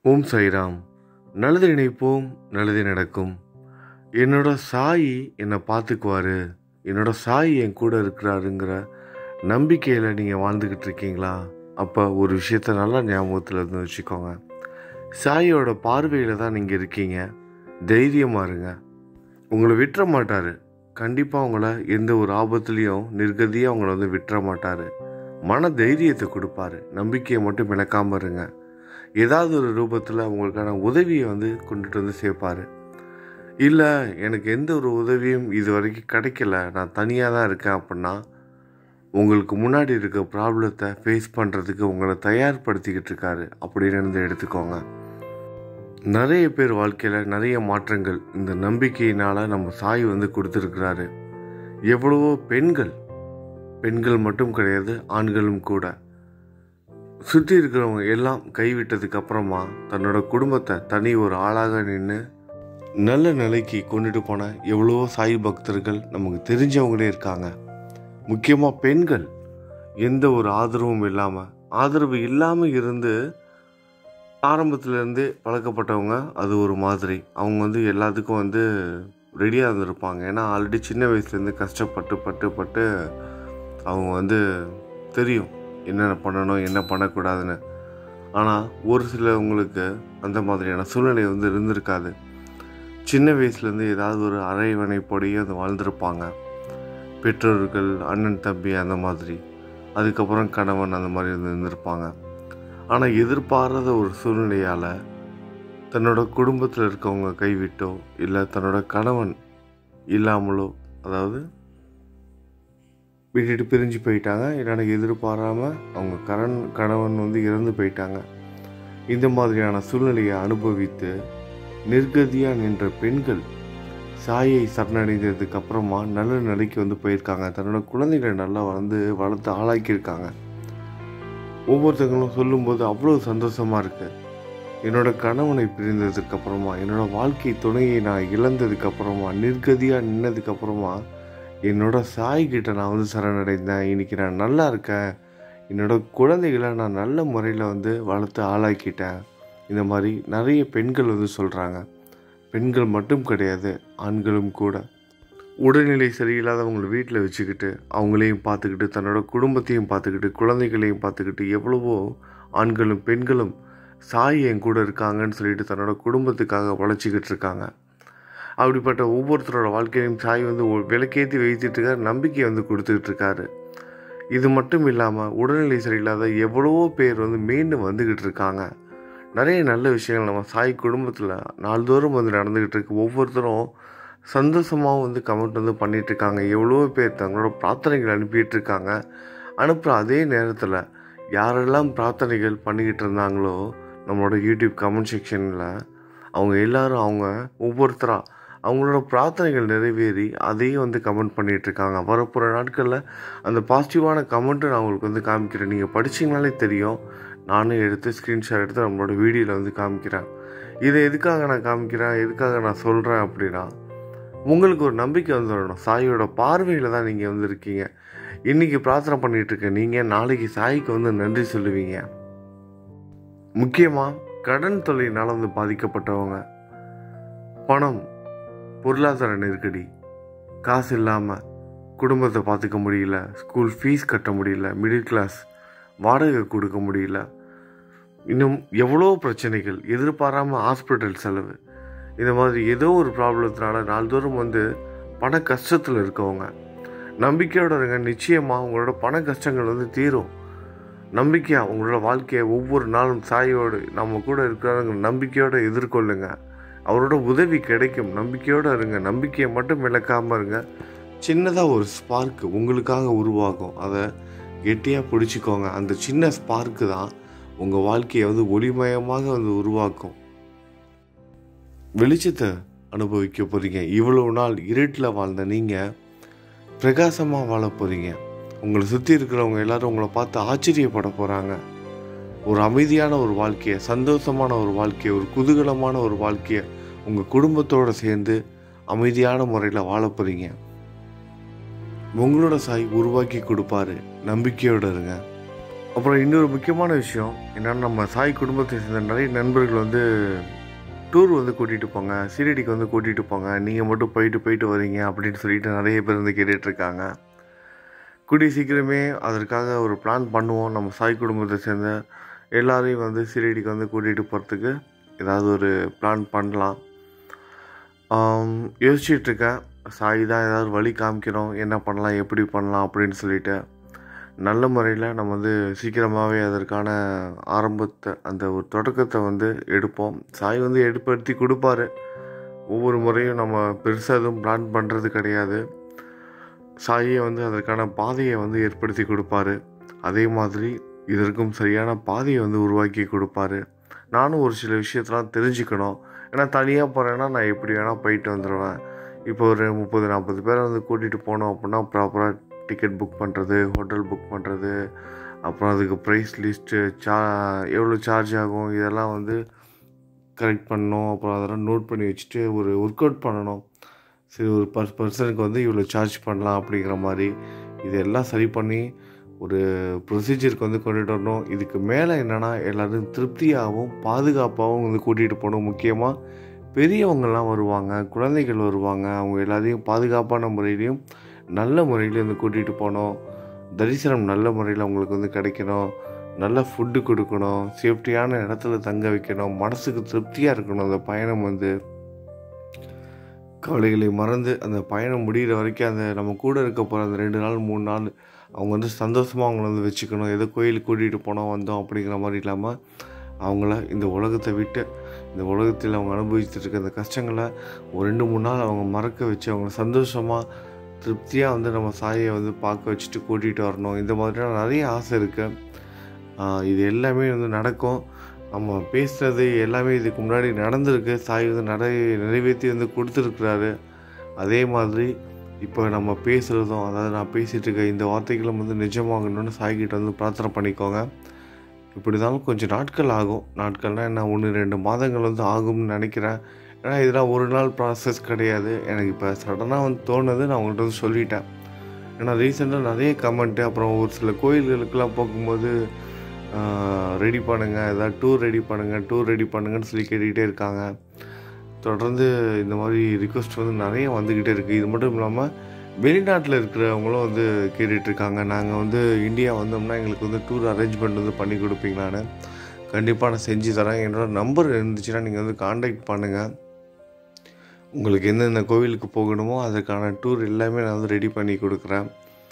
ஓம் சாய்ராம் நல்லது நினைப்போம் நல்லது நடக்கும் என்னோட சாய் என்னை பார்த்துக்குவாரு என்னோட சாய் என் கூட இருக்கிறாருங்கிற நம்பிக்கையில் நீங்கள் வாழ்ந்துக்கிட்டு இருக்கீங்களா அப்போ ஒரு விஷயத்த நல்லா ஞாபகத்தில் இருந்து வச்சுக்கோங்க சாயோட பார்வையில் தான் நீங்கள் இருக்கீங்க தைரியமாக இருங்க உங்களை விட்டுற மாட்டார் கண்டிப்பாக உங்களை எந்த ஒரு ஆபத்துலேயும் நிர்கதியாக உங்களை வந்து விட்டுற மாட்டார் மன தைரியத்தை கொடுப்பாரு நம்பிக்கையை மட்டும் இழக்காமல் இருங்க ஏதாவது ஒரு ரூபத்தில் உங்களுக்கான உதவியை வந்து கொண்டுட்டு வந்து சேர்ப்பாரு இல்லை எனக்கு எந்த ஒரு உதவியும் இது வரைக்கும் கிடைக்கல நான் தனியாக தான் இருக்கேன் அப்படின்னா உங்களுக்கு முன்னாடி இருக்க ப்ராப்ளத்தை ஃபேஸ் பண்ணுறதுக்கு உங்களை தயார்படுத்திக்கிட்டு இருக்காரு அப்படின்னு இருந்து எடுத்துக்கோங்க நிறைய பேர் வாழ்க்கையில் நிறைய மாற்றங்கள் இந்த நம்பிக்கையினால் நம்ம சாய் வந்து கொடுத்துருக்கிறாரு எவ்வளவோ பெண்கள் பெண்கள் மட்டும் கிடையாது ஆண்களும் கூட சுற்றி இருக்கிறவங்க எல்லாம் கைவிட்டதுக்கு அப்புறமா தன்னோட குடும்பத்தை தனி ஒரு ஆளாக நின்று நல்ல நிலைக்கு கொண்டுட்டு போன எவ்வளவோ சாய் பக்தர்கள் நமக்கு தெரிஞ்சவங்களே இருக்காங்க முக்கியமாக பெண்கள் எந்த ஒரு ஆதரவும் இல்லாமல் ஆதரவு இல்லாமல் இருந்து ஆரம்பத்துலேருந்தே பழக்கப்பட்டவங்க அது ஒரு மாதிரி அவங்க வந்து எல்லாத்துக்கும் வந்து ரெடியாக இருந்திருப்பாங்க ஏன்னா ஆல்ரெடி சின்ன வயசுலேருந்து கஷ்டப்பட்டு பட்டு பட்டு அவங்க வந்து தெரியும் என்னென்ன பண்ணணும் என்ன பண்ணக்கூடாதுன்னு ஆனால் ஒரு சிலவங்களுக்கு அந்த மாதிரியான சூழ்நிலை வந்து இருந்திருக்காது சின்ன வயசுலேருந்து ஏதாவது ஒரு அரைவணைப்படியே வந்து வாழ்ந்திருப்பாங்க பெற்றோர்கள் அண்ணன் தம்பி அந்த மாதிரி அதுக்கப்புறம் கணவன் அந்த மாதிரி வந்து இருந்திருப்பாங்க ஆனால் எதிர்பாராத ஒரு சூழ்நிலையால் தன்னோட குடும்பத்தில் இருக்கவங்க கைவிட்டோ இல்லை தன்னோட கணவன் இல்லாமலோ அதாவது விட்டுட்டு பிரிஞ்சு போயிட்டாங்க இல்லைன்னா எதிர்பாராமல் அவங்க கரண் கணவன் வந்து இறந்து போயிட்டாங்க இந்த மாதிரியான சூழ்நிலையை அனுபவித்து நிர்கதியாக நின்ற பெண்கள் சாயை சரணடைந்ததுக்கு அப்புறமா நல்ல நிலைக்கு வந்து போயிருக்காங்க தன்னோட குழந்தைகளை நல்லா வந்து வளர்த்து ஆளாக்கியிருக்காங்க ஒவ்வொருத்தங்களும் சொல்லும்போது அவ்வளோ சந்தோஷமாக இருக்கு என்னோட கணவனை பிரிந்ததுக்கு அப்புறமா என்னோட வாழ்க்கை துணையை நான் இழந்ததுக்கு அப்புறமா நிர்கதியாக நின்னதுக்கு அப்புறமா என்னோட சாய்கிட்ட நான் வந்து சரணடைந்தேன் இன்னைக்கு நான் நல்லா இருக்கேன் என்னோட குழந்தைகளை நான் நல்ல முறையில் வந்து வளர்த்து ஆளாக்கிட்டேன் இந்த மாதிரி நிறைய பெண்கள் வந்து சொல்கிறாங்க பெண்கள் மட்டும் கிடையாது ஆண்களும் கூட உடல்நிலை சரியில்லாதவங்களை வீட்டில் வச்சுக்கிட்டு அவங்களையும் பார்த்துக்கிட்டு தன்னோட குடும்பத்தையும் பார்த்துக்கிட்டு குழந்தைகளையும் பார்த்துக்கிட்டு எவ்வளவோ ஆண்களும் பெண்களும் சாய் என் கூட இருக்காங்கன்னு சொல்லிட்டு தன்னோட குடும்பத்துக்காக உழைச்சிக்கிட்டு இருக்காங்க அப்படிப்பட்ட ஒவ்வொருத்தரோட வாழ்க்கையிலும் சாய் வந்து விளக்கேற்றி வைத்துட்டு இருக்காரு நம்பிக்கை வந்து கொடுத்துக்கிட்டு இருக்காரு இது மட்டும் இல்லாமல் உடல்நிலை சரியில்லாத எவ்வளவோ பேர் வந்து மீண்டும் வந்துக்கிட்டு இருக்காங்க நிறைய நல்ல விஷயங்கள் நம்ம சாய் குடும்பத்தில் நாள்தோறும் வந்து நடந்துக்கிட்டு இருக்கு ஒவ்வொருத்தரும் சந்தோஷமாகவும் வந்து கமெண்ட் வந்து பண்ணிகிட்டு இருக்காங்க எவ்வளோ பேர் தங்களோட பிரார்த்தனைகள் அனுப்பிட்டு இருக்காங்க அனுப்புகிற அதே நேரத்தில் யாரெல்லாம் பிரார்த்தனைகள் பண்ணிக்கிட்டு இருந்தாங்களோ நம்மளோட யூடியூப் கமெண்ட் செக்ஷனில் அவங்க எல்லாரும் அவங்க ஒவ்வொருத்தராக அவங்களோட பிரார்த்தனைகள் நிறைவேறி அதையும் வந்து கமெண்ட் பண்ணிகிட்டு இருக்காங்க வரப்போகிற நாட்களில் அந்த பாசிட்டிவான கமெண்ட்டை நான் உங்களுக்கு வந்து காமிக்கிறேன் நீங்கள் படிச்சிங்கனாலே தெரியும் நானும் எடுத்து ஸ்க்ரீன்ஷாட் எடுத்து நம்மளோட வீடியோவில் வந்து காமிக்கிறேன் இதை எதுக்காக நான் காமிக்கிறேன் எதுக்காக நான் சொல்கிறேன் அப்படின்னா உங்களுக்கு ஒரு நம்பிக்கை வந்துடணும் சாயோட பார்வையில் தான் நீங்கள் வந்து இருக்கீங்க இன்றைக்கி பிரார்த்தனை பண்ணிகிட்டு இருக்க நீங்கள் நாளைக்கு சாய்க்கு வந்து நன்றி சொல்லுவீங்க முக்கியமாக கடன் தொல்லையினால் வந்து பாதிக்கப்பட்டவங்க பணம் பொருளாதார நெருக்கடி காசு இல்லாமல் குடும்பத்தை பார்த்துக்க முடியல ஸ்கூல் ஃபீஸ் கட்ட முடியல மிடில் கிளாஸ் வாடகை கொடுக்க முடியல இன்னும் எவ்வளோ பிரச்சனைகள் எதிர்பாராமல் ஹாஸ்பிட்டல் செலவு இந்த மாதிரி ஏதோ ஒரு ப்ராப்ளத்தினால நாள்தோறும் வந்து பண கஷ்டத்தில் இருக்கவங்க நம்பிக்கையோட இருங்க நிச்சயமாக உங்களோட பண கஷ்டங்கள் வந்து தீரும் நம்பிக்கையாக உங்களோட வாழ்க்கையை ஒவ்வொரு நாளும் சாயோடு நம்ம கூட இருக்கிறவங்க நம்பிக்கையோடு எதிர்கொள்ளுங்க அவரோட உதவி கிடைக்கும் நம்பிக்கையோடு இருங்க நம்பிக்கையை மட்டும் இழக்காமல் இருங்க சின்னதாக ஒரு ஸ்பார்க் உங்களுக்காக உருவாகும் அதை கெட்டியாக பிடிச்சிக்கோங்க அந்த சின்ன ஸ்பார்க்கு தான் உங்கள் வாழ்க்கையை வந்து ஒளிமயமாக வந்து உருவாக்கும் வெளிச்சத்தை அனுபவிக்க போகிறீங்க இவ்வளவு நாள் இருட்டில் வாழ்ந்த நீங்கள் பிரகாசமாக வாழ போகிறீங்க உங்களை சுற்றி இருக்கிறவங்க எல்லாரும் உங்களை பார்த்து ஆச்சரியப்பட போகிறாங்க ஒரு அமைதியான ஒரு வாழ்க்கையை சந்தோஷமான ஒரு வாழ்க்கையை ஒரு குதூகலமான ஒரு வாழ்க்கையை உங்கள் குடும்பத்தோடு சேர்ந்து அமைதியான முறையில் வாழ போகிறீங்க உங்களோட சாய் உருவாக்கி கொடுப்பாரு நம்பிக்கையோடு இருங்க அப்புறம் இன்னொரு முக்கியமான விஷயம் என்னென்னா நம்ம சாய் குடும்பத்தை சேர்ந்த நிறைய நண்பர்கள் வந்து டூர் வந்து கூட்டிகிட்டு போங்க சீரடிக்கு வந்து கூட்டிகிட்டு போங்க நீங்கள் மட்டும் போயிட்டு போயிட்டு வரீங்க அப்படின்னு சொல்லிட்டு நிறைய பேர் வந்து கேட்டுட்ருக்காங்க கூடிய சீக்கிரமே அதற்காக ஒரு பிளான் பண்ணுவோம் நம்ம சாய் குடும்பத்தை சேர்ந்த எல்லாரையும் வந்து சீரடிக்கு வந்து கூட்டிகிட்டு போகிறதுக்கு ஏதாவது ஒரு பிளான் பண்ணலாம் யோசிச்சிட்ருக்கேன் சாய் தான் ஏதாவது வழி காமிக்கிறோம் என்ன பண்ணலாம் எப்படி பண்ணலாம் அப்படின்னு சொல்லிட்டு நல்ல முறையில் நம்ம வந்து சீக்கிரமாகவே அதற்கான ஆரம்பத்தை அந்த ஒரு தொடக்கத்தை வந்து எடுப்போம் சாய் வந்து எடுப்படுத்தி கொடுப்பாரு ஒவ்வொரு முறையும் நம்ம பெருசாக எதுவும் பிளான் பண்ணுறது கிடையாது சாயை வந்து அதற்கான பாதையை வந்து ஏற்படுத்தி கொடுப்பாரு அதே மாதிரி இதற்கும் சரியான பாதையை வந்து உருவாக்கி கொடுப்பாரு நானும் ஒரு சில விஷயத்தெலாம் தெரிஞ்சுக்கணும் ஏன்னா தனியாக போகிறேன்னா நான் எப்படி வேணால் போயிட்டு வந்துடுவேன் இப்போ ஒரு முப்பது நாற்பது பேரை வந்து கூட்டிகிட்டு போனோம் அப்படின்னா ப்ராப்பராக டிக்கெட் புக் பண்ணுறது ஹோட்டல் புக் பண்ணுறது அப்புறம் அதுக்கு ப்ரைஸ் லிஸ்ட்டு சா எவ்வளோ சார்ஜ் ஆகும் இதெல்லாம் வந்து கரெக்ட் பண்ணணும் அப்புறம் அதெல்லாம் நோட் பண்ணி வச்சுட்டு ஒரு ஒர்க் அவுட் பண்ணணும் சரி ஒரு பர் பர்சனுக்கு வந்து இவ்வளோ சார்ஜ் பண்ணலாம் அப்படிங்கிற மாதிரி இதெல்லாம் சரி பண்ணி ஒரு ப்ரொசீஜருக்கு வந்து கொண்டுட்டு வரணும் இதுக்கு மேலே என்னென்னா எல்லோரும் திருப்தியாகவும் பாதுகாப்பாகவும் வந்து கூட்டிகிட்டு போகணும் முக்கியமாக பெரியவங்கள்லாம் வருவாங்க குழந்தைகள் வருவாங்க அவங்க எல்லாத்தையும் பாதுகாப்பான முறையிலையும் நல்ல முறையில் வந்து கூட்டிகிட்டு போகணும் தரிசனம் நல்ல முறையில் அவங்களுக்கு வந்து கிடைக்கணும் நல்ல ஃபுட்டு கொடுக்கணும் சேஃப்டியான இடத்துல தங்க வைக்கணும் மனசுக்கு திருப்தியாக இருக்கணும் அந்த பயணம் வந்து கவலைகளை மறந்து அந்த பயணம் முடிகிற வரைக்கும் அந்த நம்ம கூட இருக்க போகிற அந்த ரெண்டு நாள் மூணு நாள் அவங்க வந்து சந்தோஷமாக அவங்கள வந்து வச்சுக்கணும் எதோ கோயிலுக்கு கூட்டிகிட்டு போனோம் வந்தோம் அப்படிங்கிற மாதிரி இல்லாமல் அவங்கள இந்த உலகத்தை விட்டு இந்த உலகத்தில் அவங்க அனுபவிச்சுட்டு இருக்க அந்த கஷ்டங்களை ஒரு ரெண்டு மூணு நாள் அவங்க மறக்க வச்சு அவங்க சந்தோஷமாக திருப்தியாக வந்து நம்ம சாயை வந்து பார்க்க வச்சுட்டு கூட்டிகிட்டு வரணும் இந்த மாதிரியான நிறைய ஆசை இருக்குது இது எல்லாமே வந்து நடக்கும் நம்ம பேசுகிறது எல்லாமே இதுக்கு முன்னாடி நடந்திருக்கு சாய் வந்து நிறைய நிறைவேற்றி வந்து கொடுத்துருக்குறாரு அதே மாதிரி இப்போ நம்ம பேசுகிறதும் அதாவது நான் பேசிகிட்டு இருக்க இந்த வார்த்தைகளும் வந்து நிஜமாகணும்னு சாய்கிட்ட வந்து பிரார்த்தனை பண்ணிக்கோங்க இப்படி தான் கொஞ்சம் நாட்கள் ஆகும் நாட்கள்னால் என்ன ஒன்று ரெண்டு மாதங்கள் வந்து ஆகும்னு நினைக்கிறேன் ஏன்னா இதெல்லாம் ஒரு நாள் ப்ராசஸ் கிடையாது எனக்கு இப்போ சடனாக வந்து தோணுது நான் உங்கள்கிட்ட வந்து சொல்லிட்டேன் ஏன்னா ரீசெண்டாக நிறைய கமெண்ட்டு அப்புறம் ஒரு சில கோயில்களுக்கெல்லாம் போகும்போது ரெடி பண்ணுங்கள் ஏதாவது டூர் ரெடி பண்ணுங்கள் டூர் ரெடி பண்ணுங்கன்னு சொல்லி கேட்டுக்கிட்டே இருக்காங்க தொடர்ந்து இந்த மாதிரி ரிக்வஸ்ட் வந்து நிறைய வந்துக்கிட்டே இருக்குது இது மட்டும் இல்லாமல் வெளிநாட்டில் இருக்கிறவங்களும் வந்து கேட்டுட்ருக்காங்க நாங்கள் வந்து இந்தியா வந்தோம்னா எங்களுக்கு வந்து டூர் அரேஞ்ச்மெண்ட் வந்து பண்ணி கொடுப்பீங்களான்னு கண்டிப்பாக நான் செஞ்சு தரேன் என்னோடய நம்பர் இருந்துச்சுன்னா நீங்கள் வந்து காண்டாக்ட் பண்ணுங்கள் உங்களுக்கு எந்தெந்த கோவிலுக்கு போகணுமோ அதுக்கான டூர் எல்லாமே நான் வந்து ரெடி பண்ணி கொடுக்குறேன்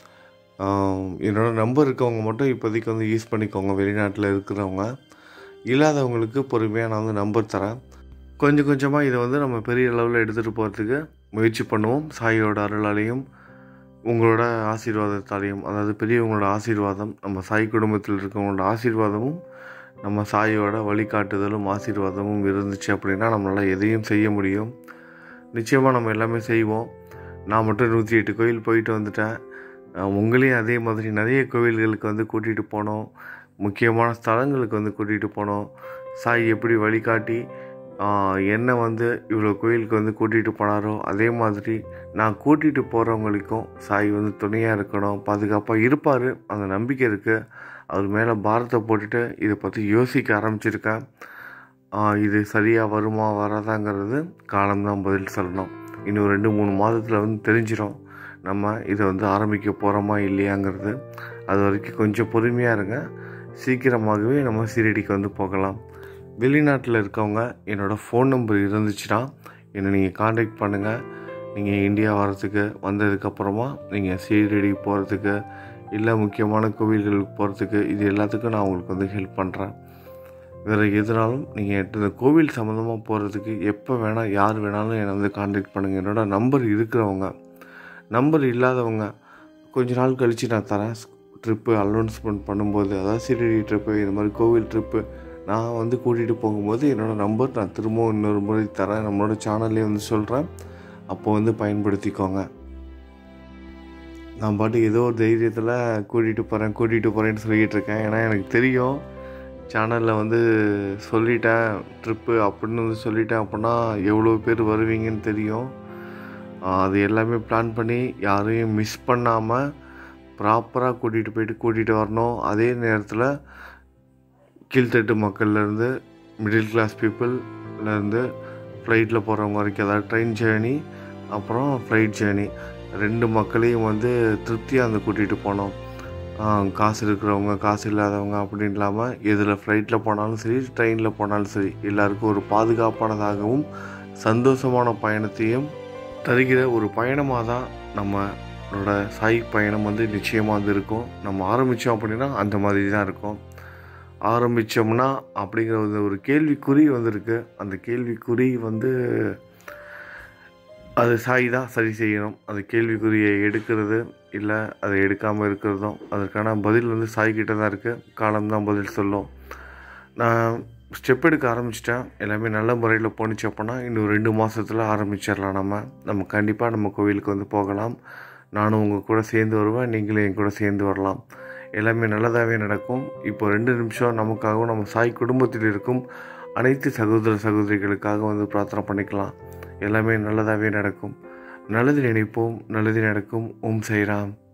என்னோடய நம்பர் இருக்கவங்க மட்டும் இப்போதைக்கு வந்து யூஸ் பண்ணிக்கோங்க வெளிநாட்டில் இருக்கிறவங்க இல்லாதவங்களுக்கு பொறுமையாக நான் வந்து நம்பர் தரேன் கொஞ்சம் கொஞ்சமாக இதை வந்து நம்ம பெரிய லெவலில் எடுத்துகிட்டு போகிறதுக்கு முயற்சி பண்ணுவோம் சாயோட அருளாலையும் உங்களோட ஆசீர்வாதத்தாலையும் அதாவது பெரியவங்களோட ஆசீர்வாதம் நம்ம சாய் குடும்பத்தில் இருக்கவங்களோட ஆசீர்வாதமும் நம்ம சாயோட வழிகாட்டுதலும் ஆசீர்வாதமும் இருந்துச்சு அப்படின்னா நம்மளால் எதையும் செய்ய முடியும் நிச்சயமாக நம்ம எல்லாமே செய்வோம் நான் மட்டும் நூற்றி எட்டு கோயில் போயிட்டு வந்துட்டேன் உங்களையும் அதே மாதிரி நிறைய கோவில்களுக்கு வந்து கூட்டிகிட்டு போனோம் முக்கியமான ஸ்தலங்களுக்கு வந்து கூட்டிகிட்டு போனோம் சாய் எப்படி வழிகாட்டி என்னை வந்து இவ்வளோ கோயிலுக்கு வந்து கூட்டிகிட்டு போனாரோ அதே மாதிரி நான் கூட்டிகிட்டு போகிறவங்களுக்கும் சாய் வந்து துணையாக இருக்கணும் பாதுகாப்பாக இருப்பார் அந்த நம்பிக்கை இருக்குது அவர் மேலே பாரத்தை போட்டுட்டு இதை பற்றி யோசிக்க ஆரம்பிச்சிருக்கேன் இது சரியாக வருமா வராதாங்கிறது காலம்தான் பதில் சொல்லணும் இன்னும் ரெண்டு மூணு மாதத்தில் வந்து தெரிஞ்சிடும் நம்ம இதை வந்து ஆரம்பிக்க போகிறோமா இல்லையாங்கிறது அது வரைக்கும் கொஞ்சம் பொறுமையாக இருங்க சீக்கிரமாகவே நம்ம சீரடிக்கு வந்து போகலாம் வெளிநாட்டில் இருக்கவங்க என்னோடய ஃபோன் நம்பர் இருந்துச்சுன்னா என்னை நீங்கள் காண்டாக்ட் பண்ணுங்கள் நீங்கள் இந்தியா வரத்துக்கு வந்ததுக்கப்புறமா நீங்கள் சீரடி போகிறதுக்கு இல்லை முக்கியமான கோவில்களுக்கு போகிறதுக்கு இது எல்லாத்துக்கும் நான் உங்களுக்கு வந்து ஹெல்ப் பண்ணுறேன் வேறு எதுனாலும் நீங்கள் இந்த கோவில் சம்மந்தமாக போகிறதுக்கு எப்போ வேணால் யார் வேணாலும் என்னை வந்து காண்டாக்ட் பண்ணுங்கள் என்னோடய நம்பர் இருக்கிறவங்க நம்பர் இல்லாதவங்க கொஞ்ச நாள் கழித்து நான் தரேன் ட்ரிப்பு அனௌன்ஸ்மெண்ட் பண்ணும்போது அதாவது சீரடி ட்ரிப்பு இது மாதிரி கோவில் ட்ரிப்பு நான் வந்து கூட்டிகிட்டு போகும்போது என்னோடய நம்பர் நான் திரும்பவும் இன்னொரு முறை தரேன் நம்மளோட சேனல்லே வந்து சொல்கிறேன் அப்போ வந்து பயன்படுத்திக்கோங்க நான் பாட்டு ஏதோ ஒரு தைரியத்தில் கூட்டிகிட்டு போகிறேன் கூட்டிகிட்டு போகிறேன்னு சொல்லிகிட்டு இருக்கேன் ஏன்னா எனக்கு தெரியும் சேனலில் வந்து சொல்லிட்டேன் ட்ரிப்பு அப்படின்னு வந்து சொல்லிட்டேன் அப்படின்னா எவ்வளோ பேர் வருவீங்கன்னு தெரியும் அது எல்லாமே பிளான் பண்ணி யாரையும் மிஸ் பண்ணாமல் ப்ராப்பராக கூட்டிகிட்டு போயிட்டு கூட்டிகிட்டு வரணும் அதே நேரத்தில் கீழ்த்தட்டு மக்கள்லேருந்து மிடில் கிளாஸ் பீப்புள்லேருந்து ஃப்ளைட்டில் போகிறவங்க வரைக்கும் அதாவது ட்ரெயின் ஜேர்னி அப்புறம் ஃப்ளைட் ஜேர்னி ரெண்டு மக்களையும் வந்து திருப்தியாக வந்து கூட்டிகிட்டு போனோம் காசு இருக்கிறவங்க காசு இல்லாதவங்க அப்படின்னு இல்லாமல் எதில் ஃப்ளைட்டில் போனாலும் சரி ட்ரெயினில் போனாலும் சரி எல்லாருக்கும் ஒரு பாதுகாப்பானதாகவும் சந்தோஷமான பயணத்தையும் தருகிற ஒரு பயணமாக தான் நம்மளோட சாய் பயணம் வந்து நிச்சயமாக வந்து இருக்கும் நம்ம ஆரம்பித்தோம் அப்படின்னா அந்த மாதிரி தான் இருக்கும் ஆரம்பித்தோம்னா அப்படிங்கிற ஒரு- ஒரு கேள்விக்குறி வந்திருக்கு அந்த கேள்விக்குறி வந்து அது சாய் தான் சரி செய்யணும் அந்த கேள்விக்குறியை எடுக்கிறது இல்லை அதை எடுக்காமல் இருக்கிறதும் அதற்கான பதில் வந்து சாய் கிட்ட தான் இருக்குது காலம் தான் பதில் சொல்லும் நான் ஸ்டெப் எடுக்க ஆரம்பிச்சிட்டேன் எல்லாமே நல்ல முறையில் போணுச்சு அப்படின்னா இன்னும் ரெண்டு மாதத்தில் ஆரம்பிச்சிடலாம் நம்ம நம்ம கண்டிப்பாக நம்ம கோவிலுக்கு வந்து போகலாம் நானும் உங்கள் கூட சேர்ந்து வருவேன் நீங்களும் என் கூட சேர்ந்து வரலாம் எல்லாமே நல்லதாகவே நடக்கும் இப்போ ரெண்டு நிமிஷம் நமக்காகவும் நம்ம சாய் குடும்பத்தில் இருக்கும் அனைத்து சகோதர சகோதரிகளுக்காக வந்து பிரார்த்தனை பண்ணிக்கலாம் எல்லாமே நல்லதாகவே நடக்கும் நல்லது நினைப்போம் நல்லது நடக்கும் ஓம் சைராம்